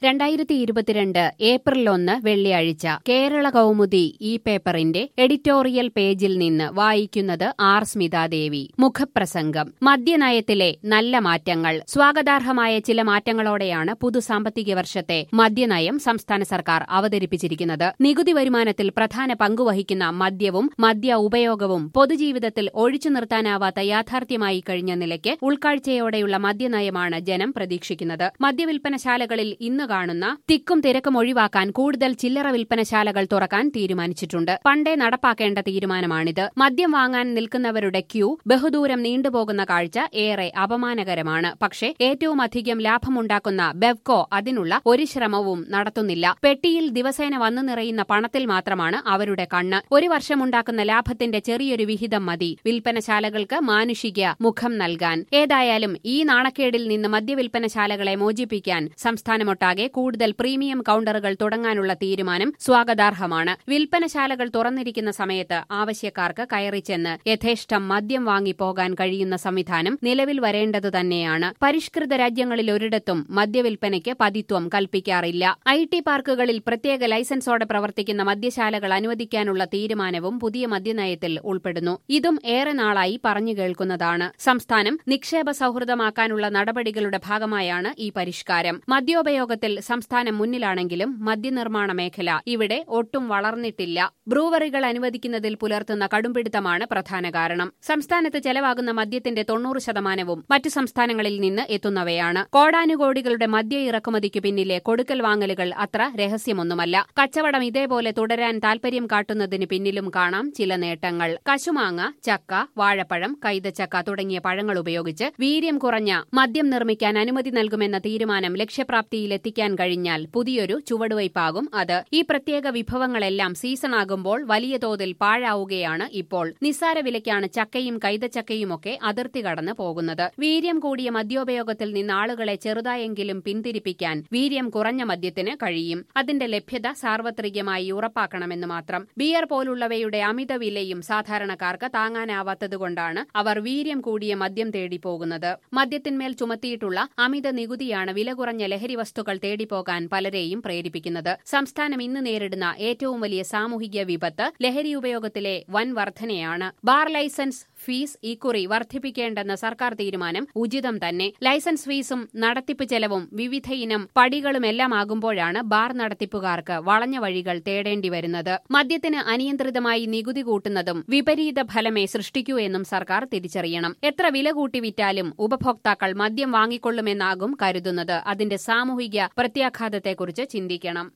രണ്ടായിരത്തി ഇരുപത്തിരണ്ട് ഏപ്രിൽ ഒന്ന് വെള്ളിയാഴ്ച കേരള കൗമുദി ഈ പേപ്പറിന്റെ എഡിറ്റോറിയൽ പേജിൽ നിന്ന് വായിക്കുന്നത് ആർ സ്മിതാദേവി മുഖപ്രസംഗം മദ്യനയത്തിലെ നല്ല മാറ്റങ്ങൾ സ്വാഗതാർഹമായ ചില മാറ്റങ്ങളോടെയാണ് പുതു സാമ്പത്തിക വർഷത്തെ മദ്യനയം സംസ്ഥാന സർക്കാർ അവതരിപ്പിച്ചിരിക്കുന്നത് നികുതി വരുമാനത്തിൽ പ്രധാന പങ്കുവഹിക്കുന്ന മദ്യവും മദ്യ ഉപയോഗവും പൊതുജീവിതത്തിൽ ഒഴിച്ചു നിർത്താനാവാത്ത യാഥാർത്ഥ്യമായി കഴിഞ്ഞ നിലയ്ക്ക് ഉൾക്കാഴ്ചയോടെയുള്ള മദ്യനയമാണ് ജനം പ്രതീക്ഷിക്കുന്നത് മദ്യവിൽപ്പനശാലകളിൽ ഇന്ന് കാണുന്ന തിക്കും തിരക്കും ഒഴിവാക്കാൻ കൂടുതൽ ചില്ലറ വിൽപ്പനശാലകൾ തുറക്കാൻ തീരുമാനിച്ചിട്ടുണ്ട് പണ്ടേ നടപ്പാക്കേണ്ട തീരുമാനമാണിത് മദ്യം വാങ്ങാൻ നിൽക്കുന്നവരുടെ ക്യൂ ബഹുദൂരം നീണ്ടുപോകുന്ന കാഴ്ച ഏറെ അപമാനകരമാണ് പക്ഷേ ഏറ്റവും അധികം ലാഭമുണ്ടാക്കുന്ന ബെവ്കോ അതിനുള്ള ഒരു ശ്രമവും നടത്തുന്നില്ല പെട്ടിയിൽ ദിവസേന വന്നു നിറയുന്ന പണത്തിൽ മാത്രമാണ് അവരുടെ കണ്ണ് ഒരു വർഷമുണ്ടാക്കുന്ന ലാഭത്തിന്റെ ചെറിയൊരു വിഹിതം മതി വിൽപ്പനശാലകൾക്ക് മാനുഷിക മുഖം നൽകാൻ ഏതായാലും ഈ നാണക്കേടിൽ നിന്ന് മദ്യവിൽപ്പനശാലകളെ മോചിപ്പിക്കാൻ സംസ്ഥാനമൊട്ടാകെ കൂടുതൽ പ്രീമിയം കൌണ്ടറുകൾ തുടങ്ങാനുള്ള തീരുമാനം സ്വാഗതാർഹമാണ് വിൽപ്പനശാലകൾ തുറന്നിരിക്കുന്ന സമയത്ത് ആവശ്യക്കാർക്ക് കയറിച്ചെന്ന് യഥേഷ്ടം മദ്യം വാങ്ങിപ്പോകാൻ കഴിയുന്ന സംവിധാനം നിലവിൽ വരേണ്ടത് തന്നെയാണ് പരിഷ്കൃത രാജ്യങ്ങളിൽ ഒരിടത്തും മദ്യവിൽപ്പനയ്ക്ക് പതിത്വം കൽപ്പിക്കാറില്ല ഐ ടി പാർക്കുകളിൽ പ്രത്യേക ലൈസൻസോടെ പ്രവർത്തിക്കുന്ന മദ്യശാലകൾ അനുവദിക്കാനുള്ള തീരുമാനവും പുതിയ മദ്യനയത്തിൽ ഉൾപ്പെടുന്നു ഇതും ഏറെ നാളായി പറഞ്ഞു കേൾക്കുന്നതാണ് സംസ്ഥാനം നിക്ഷേപ സൌഹൃദമാക്കാനുള്ള നടപടികളുടെ ഭാഗമായാണ് ഈ പരിഷ്കാരം മദ്യോപയോഗത്തിൽ സംസ്ഥാനം മുന്നിലാണെങ്കിലും മദ്യനിർമ്മാണ മേഖല ഇവിടെ ഒട്ടും വളർന്നിട്ടില്ല ബ്രൂവറികൾ അനുവദിക്കുന്നതിൽ പുലർത്തുന്ന കടുംപിടുത്തമാണ് പ്രധാന കാരണം സംസ്ഥാനത്ത് ചെലവാകുന്ന മദ്യത്തിന്റെ തൊണ്ണൂറ് ശതമാനവും മറ്റു സംസ്ഥാനങ്ങളിൽ നിന്ന് എത്തുന്നവയാണ് കോടാനുകോടികളുടെ മദ്യ ഇറക്കുമതിക്ക് പിന്നിലെ കൊടുക്കൽ വാങ്ങലുകൾ അത്ര രഹസ്യമൊന്നുമല്ല കച്ചവടം ഇതേപോലെ തുടരാൻ താൽപര്യം കാട്ടുന്നതിന് പിന്നിലും കാണാം ചില നേട്ടങ്ങൾ കശുമാങ്ങ ചക്ക വാഴപ്പഴം കൈതച്ചക്ക തുടങ്ങിയ പഴങ്ങൾ ഉപയോഗിച്ച് വീര്യം കുറഞ്ഞ മദ്യം നിർമ്മിക്കാൻ അനുമതി നൽകുമെന്ന തീരുമാനം ലക്ഷ്യപ്രാപ്തിയിലെത്തിക്കാൻ കഴിഞ്ഞാൽ പുതിയൊരു ചുവടുവയ്പാകും അത് ഈ പ്രത്യേക വിഭവങ്ങളെല്ലാം സീസണാകുമ്പോൾ വലിയ തോതിൽ പാഴാവുകയാണ് ഇപ്പോൾ നിസ്സാര വിലയ്ക്കാണ് ചക്കയും കൈതച്ചക്കയുമൊക്കെ അതിർത്തി കടന്ന് പോകുന്നത് വീര്യം കൂടിയ മദ്യോപയോഗത്തിൽ നിന്ന് ആളുകളെ ചെറുതായെങ്കിലും പിന്തിരിപ്പിക്കാൻ വീര്യം കുറഞ്ഞ മദ്യത്തിന് കഴിയും അതിന്റെ ലഭ്യത സാർവത്രികമായി ഉറപ്പാക്കണമെന്ന് മാത്രം ബിയർ പോലുള്ളവയുടെ അമിത വിലയും സാധാരണക്കാർക്ക് താങ്ങാനാവാത്തതുകൊണ്ടാണ് അവർ വീര്യം കൂടിയ മദ്യം തേടി പോകുന്നത് മദ്യത്തിന്മേൽ ചുമത്തിയിട്ടുള്ള അമിത നികുതിയാണ് വില കുറഞ്ഞ ലഹരി വസ്തുക്കൾ തേടിപ്പോകാൻ പലരെയും പ്രേരിപ്പിക്കുന്നത് സംസ്ഥാനം ഇന്ന് നേരിടുന്ന ഏറ്റവും വലിയ സാമൂഹിക വിപത്ത് ലഹരി ഉപയോഗത്തിലെ വൻ വർധനയാണ് ബാർ ലൈസൻസ് ഫീസ് ഇക്കുറി വർദ്ധിപ്പിക്കേണ്ടെന്ന സർക്കാർ തീരുമാനം ഉചിതം തന്നെ ലൈസൻസ് ഫീസും നടത്തിപ്പ് ചെലവും വിവിധ ഇനം പടികളുമെല്ലാം ആകുമ്പോഴാണ് ബാർ നടത്തിപ്പുകാർക്ക് വളഞ്ഞ വഴികൾ തേടേണ്ടി വരുന്നത് മദ്യത്തിന് അനിയന്ത്രിതമായി നികുതി കൂട്ടുന്നതും വിപരീത ഫലമേ സൃഷ്ടിക്കൂ എന്നും സർക്കാർ തിരിച്ചറിയണം എത്ര വില കൂട്ടി വിറ്റാലും ഉപഭോക്താക്കൾ മദ്യം വാങ്ങിക്കൊള്ളുമെന്നാകും കരുതുന്നത് അതിന്റെ സാമൂഹിക പ്രത്യാഘാതത്തെക്കുറിച്ച് ചിന്തിക്കണം